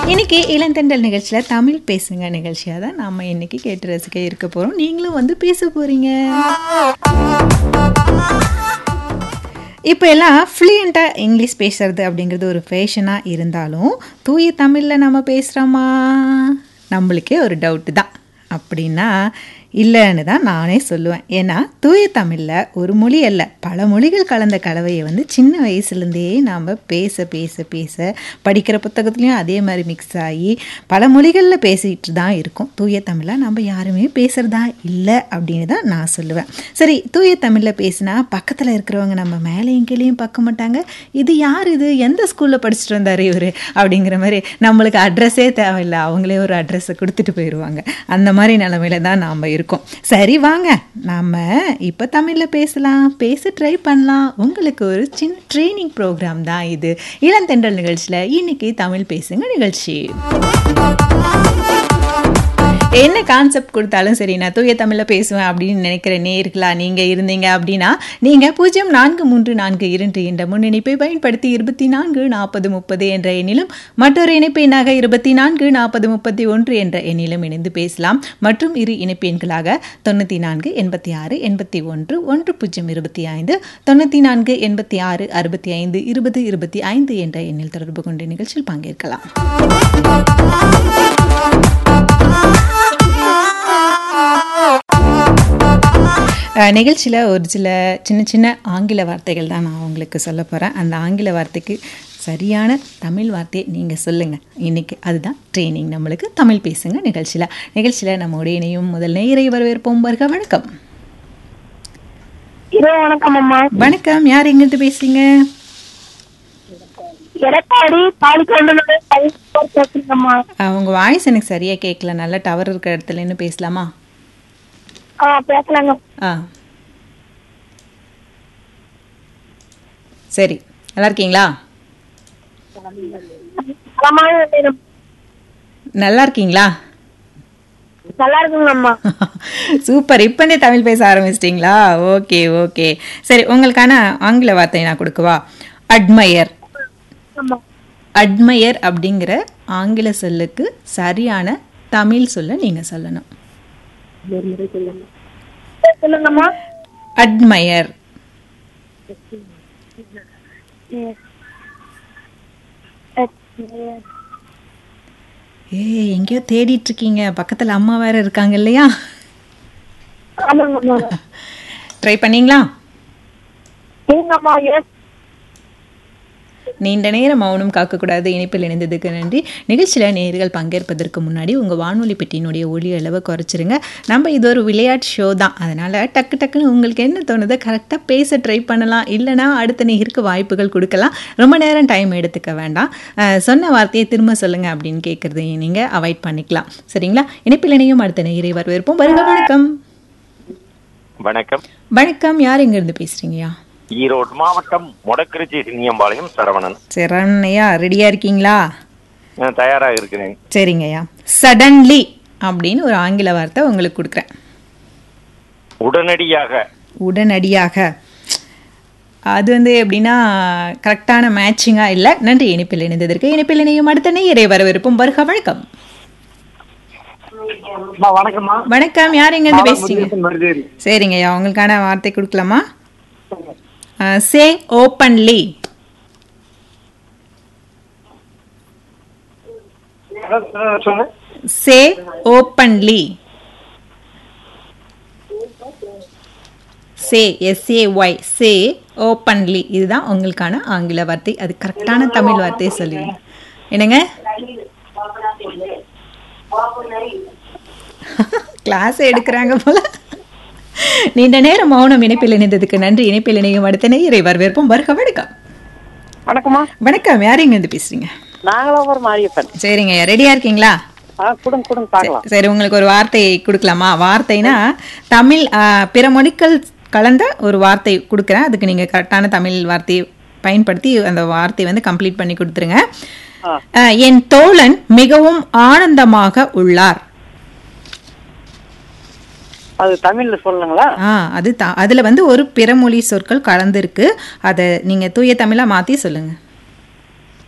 இன்னைக்கு இளந்தெண்டல் நிகழ்ச்சியில் தமிழ் பேசுங்க நிகழ்ச்சியாக தான் நாம் இன்னைக்கு கேட்டு ரசிக்க இருக்க போகிறோம் நீங்களும் வந்து பேச போகிறீங்க இப்போ எல்லாம் ஃப்ளூயண்ட்டாக இங்கிலீஷ் பேசுறது அப்படிங்கிறது ஒரு ஃபேஷனாக இருந்தாலும் தூய தமிழில் நம்ம பேசுகிறோமா நம்மளுக்கே ஒரு டவுட்டு தான் அப்படின்னா இல்லைன்னு தான் நானே சொல்லுவேன் ஏன்னா தூய தமிழில் ஒரு மொழி அல்ல பல மொழிகள் கலந்த கலவையை வந்து சின்ன வயசுலேருந்தே நாம் பேச பேச பேச படிக்கிற புத்தகத்துலேயும் அதே மாதிரி மிக்ஸ் ஆகி பல மொழிகளில் பேசிகிட்டு தான் இருக்கும் தூய தமிழில் நம்ம யாருமே பேசுகிறதா இல்லை அப்படின்னு தான் நான் சொல்லுவேன் சரி தூய தமிழில் பேசினா பக்கத்தில் இருக்கிறவங்க நம்ம மேலேயும் கீழேயும் பார்க்க மாட்டாங்க இது யார் இது எந்த ஸ்கூலில் படிச்சுட்டு வந்தார் இவர் அப்படிங்கிற மாதிரி நம்மளுக்கு அட்ரஸே தேவையில்லை அவங்களே ஒரு அட்ரஸை கொடுத்துட்டு போயிடுவாங்க அந்த மாதிரி நிலமையில தான் நாம் இருக்கோம் சரி வாங்க நாம் இப்போ தமிழில் பேசலாம் பேச ட்ரை பண்ணலாம் உங்களுக்கு ஒரு சின்ன ட்ரைனிங் ப்ரோக்ராம் தான் இது இளந்தெண்டல் நிகழ்ச்சியில் இன்னைக்கு தமிழ் பேசுங்க நிகழ்ச்சி என்ன கான்செப்ட் கொடுத்தாலும் சரி நான் தூய தமிழில் பேசுவேன் அப்படின்னு நினைக்கிற நேர்களா நீங்கள் இருந்தீங்க அப்படின்னா நீங்கள் பூஜ்ஜியம் நான்கு மூன்று நான்கு இரண்டு என்ற முன்னிணைப்பை பயன்படுத்தி இருபத்தி நான்கு நாற்பது முப்பது என்ற எண்ணிலும் மற்றொரு இணைப்பு எண்ணாக இருபத்தி நான்கு நாற்பது முப்பத்தி ஒன்று என்ற எண்ணிலும் இணைந்து பேசலாம் மற்றும் இரு இணைப்பு எண்களாக தொண்ணூற்றி நான்கு எண்பத்தி ஆறு எண்பத்தி ஒன்று ஒன்று பூஜ்ஜியம் இருபத்தி ஐந்து தொண்ணூற்றி நான்கு எண்பத்தி ஆறு அறுபத்தி ஐந்து இருபது இருபத்தி ஐந்து என்ற எண்ணில் தொடர்பு கொண்டு நிகழ்ச்சியில் பங்கேற்கலாம் நிகழ்ச்சியில் ஒரு சில சின்ன சின்ன ஆங்கில வார்த்தைகள் தான் நான் உங்களுக்கு சொல்ல போகிறேன் அந்த ஆங்கில வார்த்தைக்கு சரியான தமிழ் வார்த்தையை நீங்கள் சொல்லுங்கள் இன்றைக்கி அதுதான் ட்ரைனிங் நம்மளுக்கு தமிழ் பேசுங்க நிகழ்ச்சியில் நிகழ்ச்சியில் நம்முடைய இணையும் முதல் நேரை வரவேற்போம் வருக வணக்கம் இரவு வணக்கம் அம்மா வணக்கம் யார் எங்கிருந்து பேசுறீங்க எடப்பாடி தாலிக்கொண்டனுடைய பையன் பேசுறேங்கம்மா உங்கள் வாய்ஸ் எனக்கு சரியாக கேட்கல நல்ல டவர் இருக்கிற இடத்துல நின்று பேசலாமா ஆ பேசலாங்க ஆ சரி நல்லா இருக்கீங்களா நலமாக இருக்கிறேன். நல்லா இருக்கீங்களா நல்லா இருக்குங்கம்மா சூப்பர் இப்போந்தே தமிழ் பேச ஆரம்பிச்சிட்டிங்களா ஓகே ஓகே சரி உங்களுக்கான ஆங்கில வார்த்தை நான் கொடுக்கவா அட்மயர் ஆமா அட்மயர் அப்படிங்கிற ஆங்கில சொல்லுக்கு சரியான தமிழ் சொல்ல நீங்கள் சொல்லணும் சொல்லுங்கம்மா அட்மயர் ஏ எங்கேயோ தேடிட்டு இருக்கீங்க பக்கத்தில் அம்மா வேற இருக்காங்க இல்லையா ஆமாங்கம்மா ட்ரை பண்ணீங்களா ஏங்கம்மா எஸ் நீண்ட நேரம் மௌனம் காக்கக்கூடாது இணைப்பில் இணைந்ததுக்கு நன்றி நிகழ்ச்சியில் நேர்கள் பங்கேற்பதற்கு முன்னாடி உங்கள் வானொலி பெட்டியினுடைய ஒளி அளவை குறைச்சிருங்க நம்ம இது ஒரு விளையாட்டு ஷோ தான் அதனால் டக்கு டக்குன்னு உங்களுக்கு என்ன தோணுதோ கரெக்டாக பேச ட்ரை பண்ணலாம் இல்லைனா அடுத்த நேருக்கு வாய்ப்புகள் கொடுக்கலாம் ரொம்ப நேரம் டைம் எடுத்துக்க வேண்டாம் அஹ், சொன்ன வார்த்தையை திரும்ப சொல்லுங்கள் அப்படின்னு கேட்குறதை நீங்கள் அவாய்ட் பண்ணிக்கலாம் சரிங்களா இணைப்பில் இணையும் அடுத்த நேரை வரவேற்போம் வருக வணக்கம் வணக்கம் வணக்கம் யார் எங்கேருந்து பேசுகிறீங்கய்யா ஈரோடு மாவட்டம் மொடக்கிருச்சி சின்னியம்பாளையம் சரவணன் சரண்யா ரெடியாக இருக்கீங்களா நான் தயாராக இருக்கிறேன் சரிங்கய்யா சடன்லி அப்படின்னு ஒரு ஆங்கில வார்த்தை உங்களுக்கு கொடுக்குறேன் உடனடியாக உடனடியாக அது வந்து எப்படின்னா கரெக்டான மேட்சிங்காக இல்லை நன்றி இணைப்பில் இணைந்ததற்கு இணைப்பில் இணையும் அடுத்த நேயரை வரவிருப்போம் வருக வணக்கம் வணக்கம்மா வணக்கம் யார் எங்கேருந்து பேசுறீங்க சரிங்கய்யா உங்களுக்கான வார்த்தை கொடுக்கலாமா சே ஓப்பன்லி சொல்லுங்க say openly say S A Y say openly இதுதான் உங்களுக்கான ஆங்கில வார்த்தை அது கரெக்டான தமிழ் வார்த்தையை சொல்லுவீங்க என்னங்க கிளாஸ் எடுக்கிறாங்க போல நீண்ட நேரம் மௌனம் இணைப்பில் இணைந்ததுக்கு நன்றி இணைப்பில் இணையும் அடுத்த நேயரை வரவேற்போம் வருக வணக்கம் வணக்கம்மா வணக்கம் யார் இருந்து பேசுறீங்க நாங்களும் ஒரு மாரியப்பன் சரிங்க ரெடியா இருக்கீங்களா ஆ கொடுங்க கொடுங்க பார்க்கலாம் சரி உங்களுக்கு ஒரு வார்த்தை கொடுக்கலாமா வார்த்தைனா தமிழ் ஆ, பிற மொழிகள் கலந்த ஒரு வார்த்தை கொடுக்குறேன் அதுக்கு நீங்கள் கரெக்டான தமிழ் வார்த்தையை பயன்படுத்தி அந்த வார்த்தையை வந்து கம்ப்ளீட் பண்ணி கொடுத்துருங்க ஆ. ஆ, என் தோழன் மிகவும் ஆனந்தமாக உள்ளார் அது தமிழ்ல சொல்லுங்களா ஆ அது த அதில் வந்து ஒரு பிறமொழி சொற்கள் கலந்துருக்கு அதை நீங்கள் தூய தமிழாக மாற்றி சொல்லுங்கள்